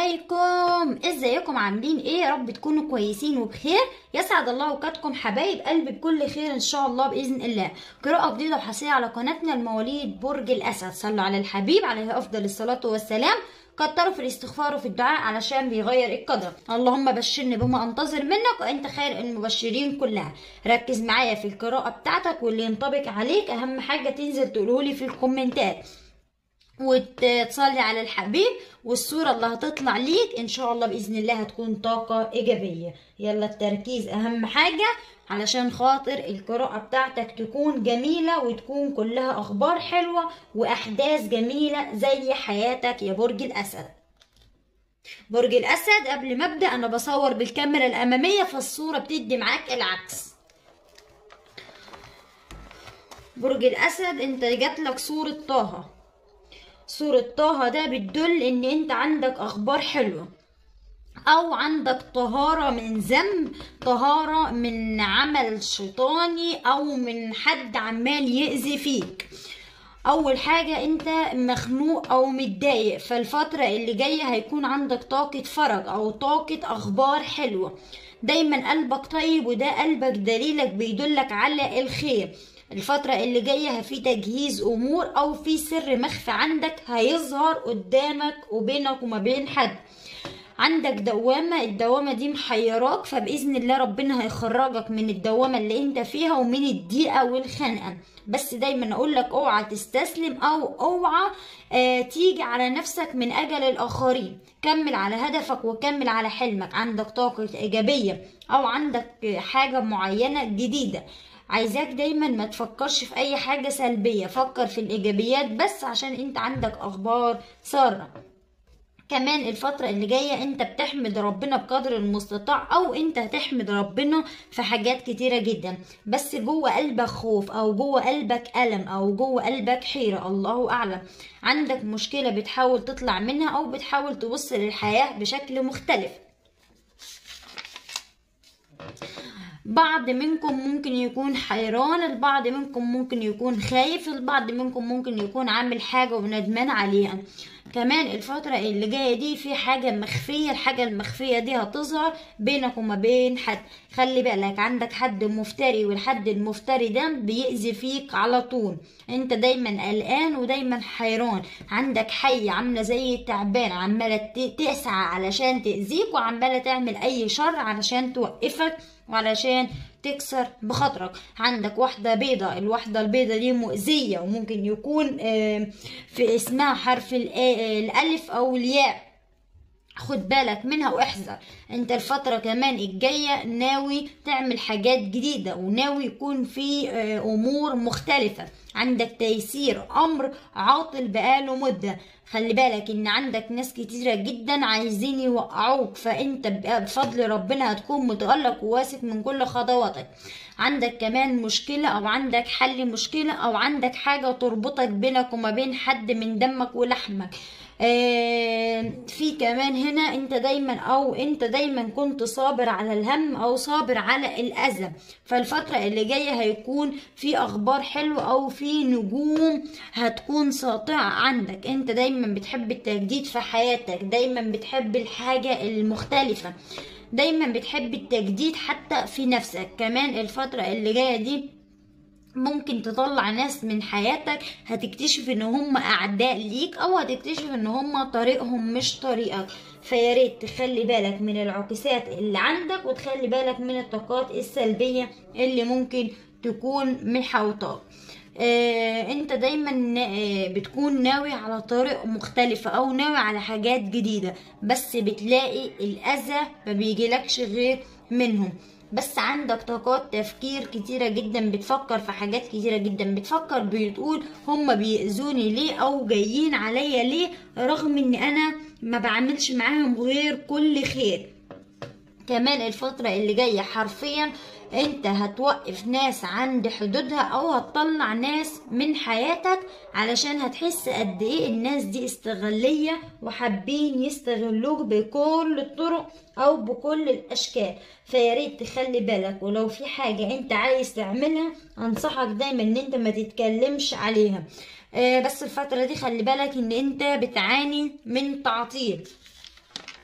عليكم ازيكم عاملين ايه يا رب تكونوا كويسين وبخير يسعد الله اوقاتكم حبايب قلبي بكل خير ان شاء الله باذن الله قراءه جديده وحصريه على قناتنا المواليد برج الاسد صلوا على الحبيب عليه افضل الصلاه والسلام كتروا في الاستغفار وفي الدعاء علشان بيغير القدر اللهم بشرني بما انتظر منك وانت خير المبشرين كلها ركز معايا في القراءه بتاعتك واللي ينطبق عليك اهم حاجه تنزل تقولولي في الكومنتات وتصلي على الحبيب والصورة اللي هتطلع ليك ان شاء الله بإذن الله هتكون طاقة ايجابية يلا التركيز اهم حاجة علشان خاطر القراءة بتاعتك تكون جميلة وتكون كلها اخبار حلوة واحداث جميلة زي حياتك يا برج الاسد برج الاسد قبل ما ابدا انا بصور بالكاميرا الامامية فالصورة بتدي معاك العكس برج الاسد انت جاتلك صورة طه صورة طه ده بتدل ان انت عندك اخبار حلوة او عندك طهارة من ذنب طهارة من عمل شيطاني او من حد عمال يأذي فيك اول حاجة انت مخنوق او متضايق فالفترة اللي جاية هيكون عندك طاقة فرج او طاقة اخبار حلوة دايما قلبك طيب وده قلبك دليلك بيدلك على الخير الفترة اللي جاية في تجهيز أمور أو في سر مخفي عندك هيظهر قدامك وبينك وما بين حد عندك دوامة الدوامة دي محيراك فبإذن الله ربنا هيخرجك من الدوامة اللي انت فيها ومن الضيقة والخنقة بس دايما اقول لك اوعى تستسلم او اوعى آه تيجي على نفسك من اجل الاخرين كمل على هدفك وكمل على حلمك عندك طاقة ايجابية او عندك حاجة معينة جديدة عايزاك دايما ما تفكرش في اي حاجة سلبية فكر في الايجابيات بس عشان انت عندك اخبار سارة كمان الفترة اللي جاية انت بتحمد ربنا بقدر المستطاع او انت هتحمد ربنا في حاجات كتيرة جدا بس جوه قلبك خوف او جوه قلبك ألم او جوه قلبك حيرة الله اعلم عندك مشكلة بتحاول تطلع منها او بتحاول تبص للحياة بشكل مختلف بعض منكم ممكن يكون حيران البعض منكم ممكن يكون خايف البعض منكم ممكن يكون عامل حاجة وندمان عليها كمان الفترة اللي جاية دي في حاجة مخفية الحاجة المخفية دي هتظهر بينك وما بين حد خلي بالك عندك حد مفتري والحد المفتري ده بيأذي فيك على طول انت دايما قلقان ودايما حيران عندك حي عاملة زي التعبان عمالة تسعى علشان تأذيك وعمالة تعمل أي شر علشان توقفك وعلشان تكسر بخاطرك عندك واحدة بيضة الواحدة البيضة دي مؤذية وممكن يكون في اسمها حرف الألف أو الياء خد بالك منها واحذر انت الفترة كمان الجاية ناوي تعمل حاجات جديدة وناوي يكون في امور مختلفة عندك تيسير امر عاطل بقاله مدة خلي بالك ان عندك ناس كتيرة جدا عايزين يوقعوك فانت بفضل ربنا هتكون متألق وواثق من كل خطواتك عندك كمان مشكلة او عندك حل مشكلة او عندك حاجة تربطك بينك وما بين حد من دمك ولحمك آه في كمان هنا انت دايما او انت دايما كنت صابر على الهم او صابر على الاذى فالفترة اللي جاية هيكون في اخبار حلوة او في نجوم هتكون ساطعة عندك انت دايما بتحب التجديد في حياتك دايما بتحب الحاجة المختلفة دايما بتحب التجديد حتى في نفسك كمان الفترة اللي جاية دي ممكن تطلع ناس من حياتك هتكتشف ان هم اعداء ليك او هتكتشف ان هم طريقهم مش طريقك فياريت تخلي بالك من العكسات اللي عندك وتخلي بالك من الطاقات السلبية اللي ممكن تكون محوطاك آه انت دايما آه بتكون ناوي على طريق مختلفة او ناوي على حاجات جديدة بس بتلاقي الاذى ما بيجيلكش غير منهم بس عندك طاقات تفكير كتيرة جدا بتفكر في حاجات كتيرة جدا بتفكر بتقول هما بيأذوني ليه او جايين عليا ليه رغم ان انا ما بعملش معاهم غير كل خير كمان الفترة اللي جاية حرفيا انت هتوقف ناس عند حدودها او هتطلع ناس من حياتك علشان هتحس قد ايه الناس دي استغلية وحابين يستغلوك بكل الطرق او بكل الاشكال فياريت تخلي بالك ولو في حاجة انت عايز تعملها انصحك دايما ان انت ما تتكلمش عليها آه بس الفترة دي خلي بالك ان انت بتعاني من تعطيل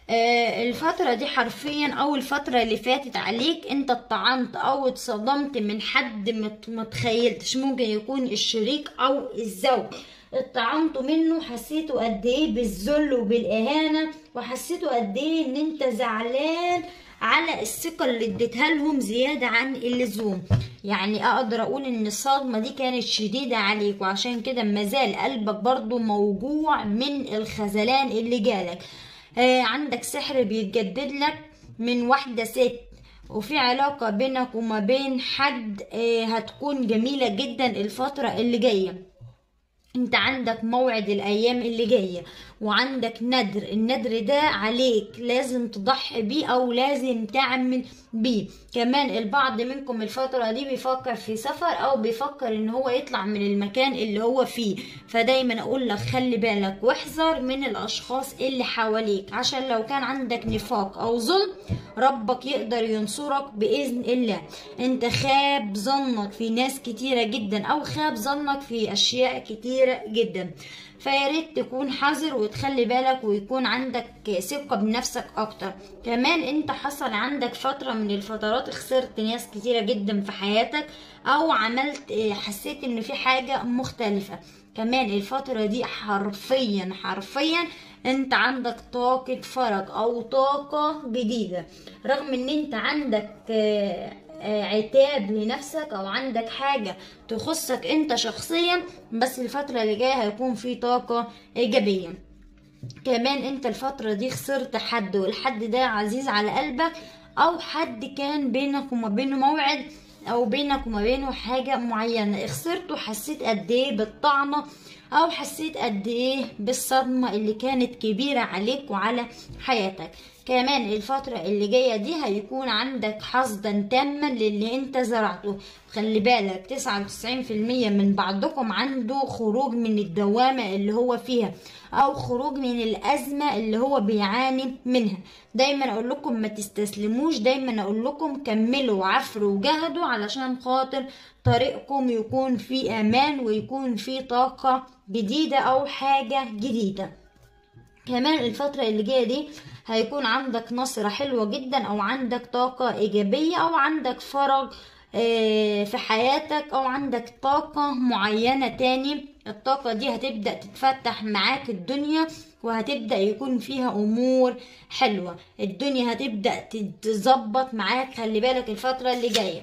آه، الفترة دي حرفيا او الفترة اللي فاتت عليك انت اتطعنت او اتصدمت من حد مت- متخيلتش ممكن يكون الشريك او الزوج اتطعنتوا منه حسيتوا قد ايه بالذل وبالاهانة وحسيتوا قد ايه ان انت زعلان على الثقة اللي اديتها لهم زيادة عن اللزوم يعني اقدر اقول ان الصدمة دي كانت شديدة عليك وعشان كده مازال قلبك برضو موجوع من الخذلان اللي جالك آه عندك سحر بيتجدد لك من واحدة ست وفي علاقة بينك وما بين حد آه هتكون جميلة جدا الفترة اللي جاية انت عندك موعد الايام اللي جايه وعندك ندر الندر ده عليك لازم تضحي بيه او لازم تعمل بيه كمان البعض منكم الفتره دي بيفكر في سفر او بيفكر ان هو يطلع من المكان اللي هو فيه فدايما اقول لك خلي بالك واحذر من الاشخاص اللي حواليك عشان لو كان عندك نفاق او ظلم ربك يقدر ينصرك باذن الله انت خاب ظنك في ناس كتيره جدا او خاب ظنك في اشياء كتيره جدا فيا ريت تكون حذر وتخلي بالك ويكون عندك ثقة بنفسك أكتر كمان أنت حصل عندك فترة من الفترات خسرت ناس كتيرة جدا في حياتك أو عملت حسيت إن في حاجة مختلفة كمان الفترة دي حرفيا حرفيا انت عندك طاقة فرج او طاقة جديدة رغم ان انت عندك آه، آه، عتاب لنفسك او عندك حاجة تخصك انت شخصيا بس الفترة اللي جاية هيكون في طاقة ايجابية كمان انت الفترة دي خسرت حد والحد ده عزيز على قلبك او حد كان بينك وما بينه موعد او بينك وما بينه حاجة معينة خسرته حسيت قد ايه بالطعنة او حسيت قد ايه بالصدمة اللي كانت كبيرة عليك وعلى حياتك كمان الفترة اللي جاية دي هيكون عندك حصدا تاما للي انت زرعته خلي بالك تسعة وتسعين في المية من بعضكم عنده خروج من الدوامة اللي هو فيها او خروج من الازمة اللي هو بيعاني منها دايما اقول لكم ما تستسلموش دايما اقول لكم كملوا وعفروا وجهدوا علشان خاطر طريقكم يكون فيه امان ويكون فيه طاقة جديدة او حاجة جديدة كمان الفترة اللي جاية دي هيكون عندك نصرة حلوة جدا او عندك طاقة ايجابية او عندك فرج آه، في حياتك او عندك طاقة معينة تاني الطاقة دي هتبدأ تتفتح معاك الدنيا وهتبدأ يكون فيها امور حلوة الدنيا هتبدأ تتظبط معاك خلي بالك الفترة اللي جاية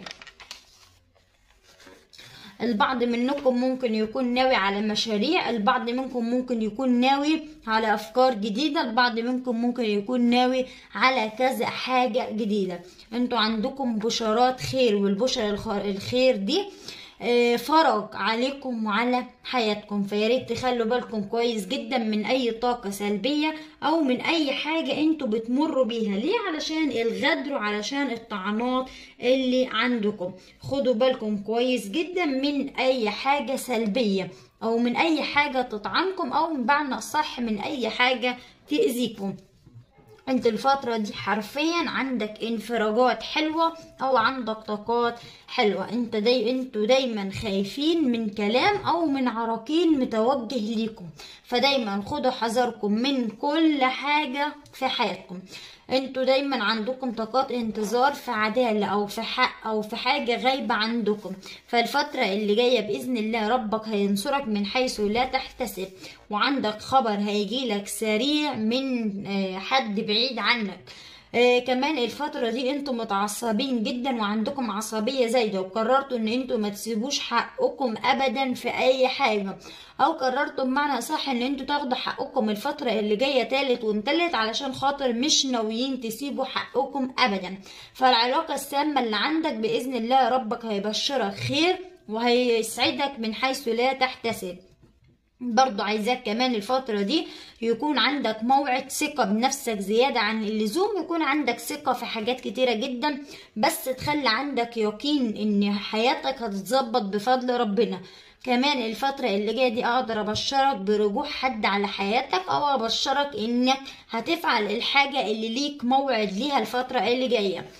البعض منكم ممكن يكون ناوي على مشاريع البعض منكم ممكن يكون ناوي على افكار جديدة البعض منكم ممكن يكون ناوي على كذا حاجة جديدة انتوا عندكم بشارات خير والبشر الخ- الخير دي آه، فرج عليكم وعلى حياتكم فياريت تخلوا بالكم كويس جدا من اي طاقة سلبية او من اي حاجة انتوا بتمروا بيها ليه علشان الغدر وعلشان الطعنات اللي عندكم خدوا بالكم كويس جدا من اي حاجة سلبية او من اي حاجة تطعنكم او بمعنى صح من اي حاجة تأذيكم انت الفترة دي حرفيا عندك انفراجات حلوة او عندك طاقات حلوة انت داي انتوا دايما خايفين من كلام او من عراقيل متوجه ليكم فدايما خدوا حذركم من كل حاجة في حياتكم انتوا دايما عندكم طاقات انتظار في عدالة او في حق او في حاجة غايبة عندكم فالفترة اللي جاية بإذن الله ربك هينصرك من حيث لا تحتسب وعندك خبر هيجيلك سريع من آه، حد بعيد عنك آه كمان الفترة دي انتوا متعصبين جدا وعندكم عصبية زايدة وقررتوا ان انتوا ما تسيبوش حقكم ابدا في اي حاجة او قررتوا بمعنى صح ان انتوا تاخدوا حقكم الفترة اللي جاية تالت ومتلت علشان خاطر مش ناويين تسيبوا حقكم ابدا فالعلاقة السامة اللي عندك باذن الله ربك هيبشرك خير وهيسعدك من حيث لا تحتسب برضو عايزاك كمان الفترة دي يكون عندك موعد ثقة بنفسك زيادة عن اللزوم يكون عندك ثقة في حاجات كتيرة جدا بس تخلي عندك يقين ان حياتك هتتظبط بفضل ربنا كمان الفترة اللي جاية دي اقدر ابشرك برجوع حد على حياتك او ابشرك انك هتفعل الحاجة اللي ليك موعد ليها الفترة اللي جاية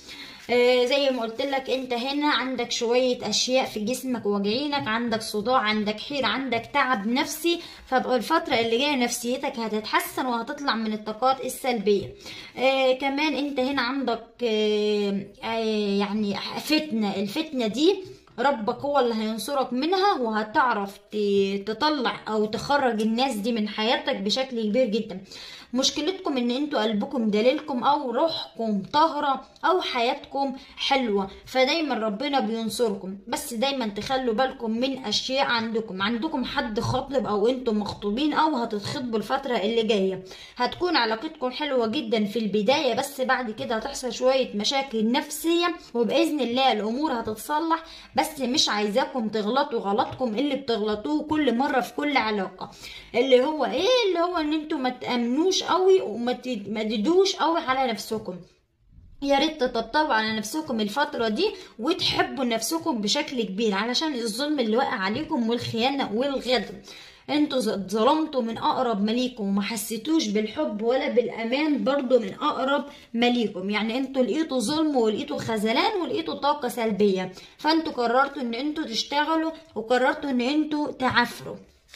آه زي ما قلت لك انت هنا عندك شوية اشياء في جسمك واجعينك عندك صداع عندك حيرة عندك تعب نفسي فالفترة اللي جاية نفسيتك هتتحسن وهتطلع من الطاقات السلبية آه كمان انت هنا عندك آه آه يعني فتنة الفتنة دي ربك هو اللي هينصرك منها وهتعرف تطلع او تخرج الناس دي من حياتك بشكل كبير جدا مشكلتكم ان انتوا قلبكم دليلكم او روحكم طاهرة او حياتكم حلوة فدايما ربنا بينصركم بس دايما تخلوا بالكم من اشياء عندكم عندكم حد خاطب او انتم مخطوبين او هتتخطبوا الفترة اللي جاية هتكون علاقتكم حلوة جدا في البداية بس بعد كده هتحصل شوية مشاكل نفسية وباذن الله الامور هتتصلح بس مش عايزاكم تغلطوا غلطكم اللي بتغلطوه كل مرة في كل علاقة اللي هو ايه اللي هو ان انتوا ما تامنوش قوي وما تدوش قوي على نفسكم يا ريت تطبطبوا على نفسكم الفترة دي وتحبوا نفسكم بشكل كبير علشان الظلم اللي واقع عليكم والخيانة والغدر انتوا ظلمتوا من اقرب مليكم وما حسيتوش بالحب ولا بالامان برضو من اقرب مليكم يعني انتوا لقيتوا ظلم ولقيتوا خذلان ولقيتوا طاقة سلبية فانتوا قررتوا ان انتوا تشتغلوا وقررتوا ان انتوا تعافروا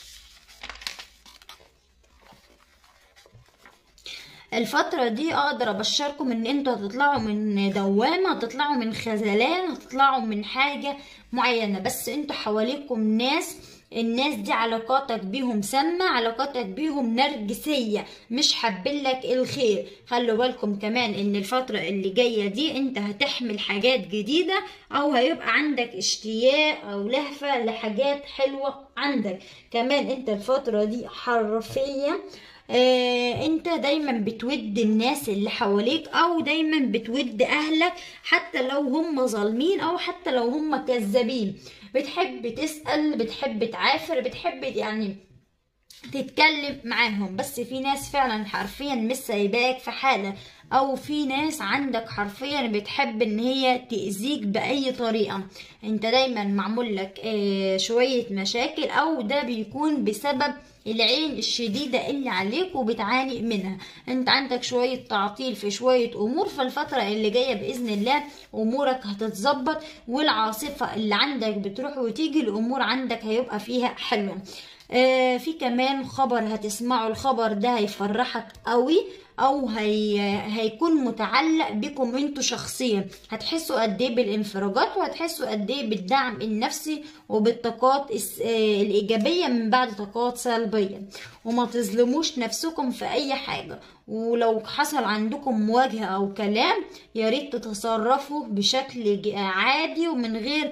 الفترة دي اقدر ابشركم ان انتوا هتطلعوا من دوامة هتطلعوا من خذلان هتطلعوا من حاجة معينة بس انتوا حواليكم ناس الناس دي علاقاتك بيهم سامة علاقاتك بيهم نرجسية مش حابين لك الخير خلوا بالكم كمان ان الفترة اللي جاية دي انت هتحمل حاجات جديدة او هيبقى عندك اشتياق او لهفة لحاجات حلوة عندك كمان انت الفترة دي حرفيا آه انت دايما بتود الناس اللي حواليك او دايما بتود اهلك حتى لو هم ظالمين او حتى لو هم كذابين بتحب تسأل بتحب تعافر بتحب يعني تتكلم معاهم بس في ناس فعلا حرفيا مش سايباك في حالة او في ناس عندك حرفيا بتحب ان هي تأذيك بأي طريقة انت دايما معمول لك آه شوية مشاكل او ده بيكون بسبب العين الشديدة اللي عليك وبتعاني منها انت عندك شوية تعطيل في شوية امور فالفترة اللي جاية باذن الله امورك هتتظبط والعاصفة اللي عندك بتروح وتيجي الامور عندك هيبقى فيها حلوة آه في كمان خبر هتسمعوا الخبر ده هيفرحك قوي او هي هيكون متعلق بكم انتوا شخصيا هتحسوا قد ايه بالانفراجات وهتحسوا قد ايه بالدعم النفسي وبالطاقات الايجابيه من بعد طاقات سلبيه وما تظلموش نفسكم في اي حاجه ولو حصل عندكم مواجهه او كلام يا ريت تتصرفوا بشكل عادي ومن غير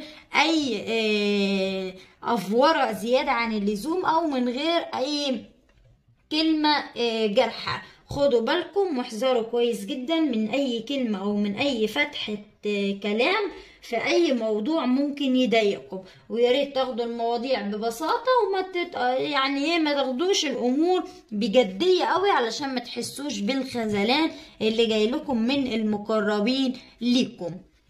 اي افوره زياده عن اللزوم او من غير اي كلمه جارحه خدوا بالكم واحذروا كويس جدا من اي كلمة او من اي فتحة كلام في اي موضوع ممكن يضايقكم ويا ريت تاخدوا المواضيع ببساطة وما تت... يعني ايه ما تاخدوش الامور بجدية قوي علشان ما تحسوش بالخذلان اللي جاي لكم من المقربين ليكم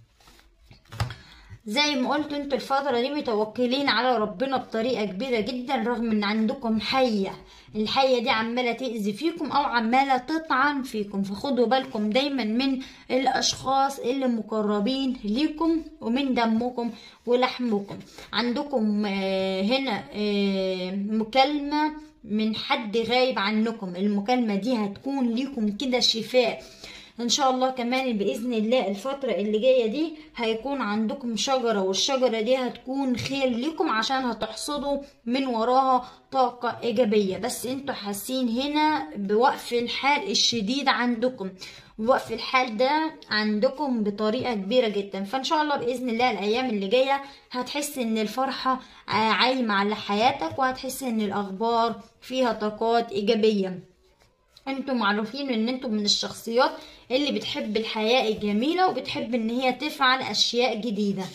زي ما قلت انتوا الفترة دي متوكلين على ربنا بطريقة كبيرة جدا رغم ان عندكم حية الحية دي عمالة تأذي فيكم او عمالة تطعن فيكم فخدوا بالكم دايما من الاشخاص اللي مقربين ليكم ومن دمكم ولحمكم عندكم هنا مكالمة من حد غايب عنكم المكالمة دي هتكون ليكم كده شفاء ان شاء الله كمان باذن الله الفتره اللي جايه دي هيكون عندكم شجره والشجره دي هتكون خير لكم عشان هتحصدوا من وراها طاقه ايجابيه بس انتوا حاسين هنا بوقف الحال الشديد عندكم وقف الحال ده عندكم بطريقه كبيره جدا فان شاء الله باذن الله الايام اللي جايه هتحس ان الفرحه عايمه على حياتك وهتحس ان الاخبار فيها طاقات ايجابيه انتوا معروفين ان انتوا من الشخصيات اللي بتحب الحياة الجميلة وبتحب ان هي تفعل اشياء جديدة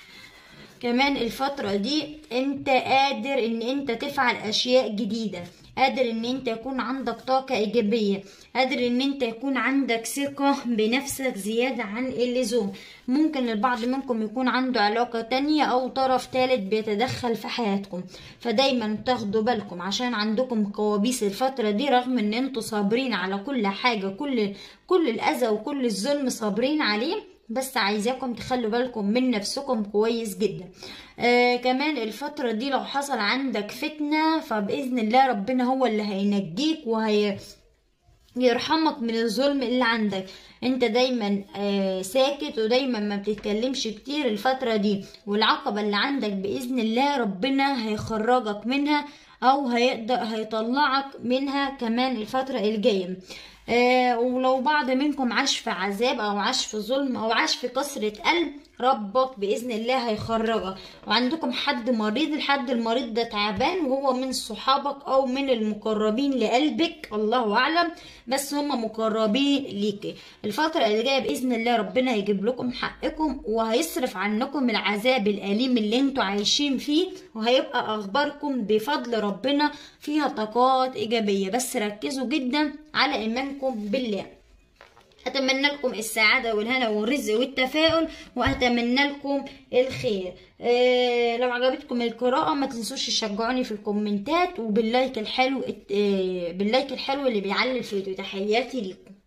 كمان الفترة دي انت قادر ان انت تفعل اشياء جديدة قادر ان انت يكون عندك طاقة ايجابية قادر ان انت يكون عندك ثقة بنفسك زيادة عن اللزوم ممكن البعض منكم يكون عنده علاقة تانية او طرف تالت بيتدخل في حياتكم فدايما تاخدوا بالكم عشان عندكم كوابيس الفترة دي رغم ان انتوا صابرين على كل حاجة كل كل الاذى وكل الظلم صابرين عليه بس عايزاكم تخلوا بالكم من نفسكم كويس جدا آه كمان الفترة دي لو حصل عندك فتنة فبإذن الله ربنا هو اللي هينجيك وهي يرحمك من الظلم اللي عندك انت دايما آه ساكت ودايما ما بتتكلمش كتير الفترة دي والعقبة اللي عندك بإذن الله ربنا هيخرجك منها او هيقدر هيطلعك منها كمان الفترة الجاية آه ولو بعض منكم عاش في عذاب او عاش في ظلم او عاش في كسرة قلب ربك باذن الله هيخرجك وعندكم حد مريض الحد المريض ده تعبان وهو من صحابك او من المقربين لقلبك الله اعلم بس هم مقربين ليك الفترة اللي جاية باذن الله ربنا هيجيب لكم حقكم وهيصرف عنكم العذاب الاليم اللي انتوا عايشين فيه وهيبقى اخباركم بفضل ربنا فيها طاقات ايجابية بس ركزوا جدا على ايمانكم بالله أتمنى لكم السعادة والهنا والرزق والتفاؤل وأتمنى لكم الخير آه لو عجبتكم القراءة ما تنسوش تشجعوني في الكومنتات وباللايك الحلو آه باللايك الحلو اللي بيعلي الفيديو تحياتي لكم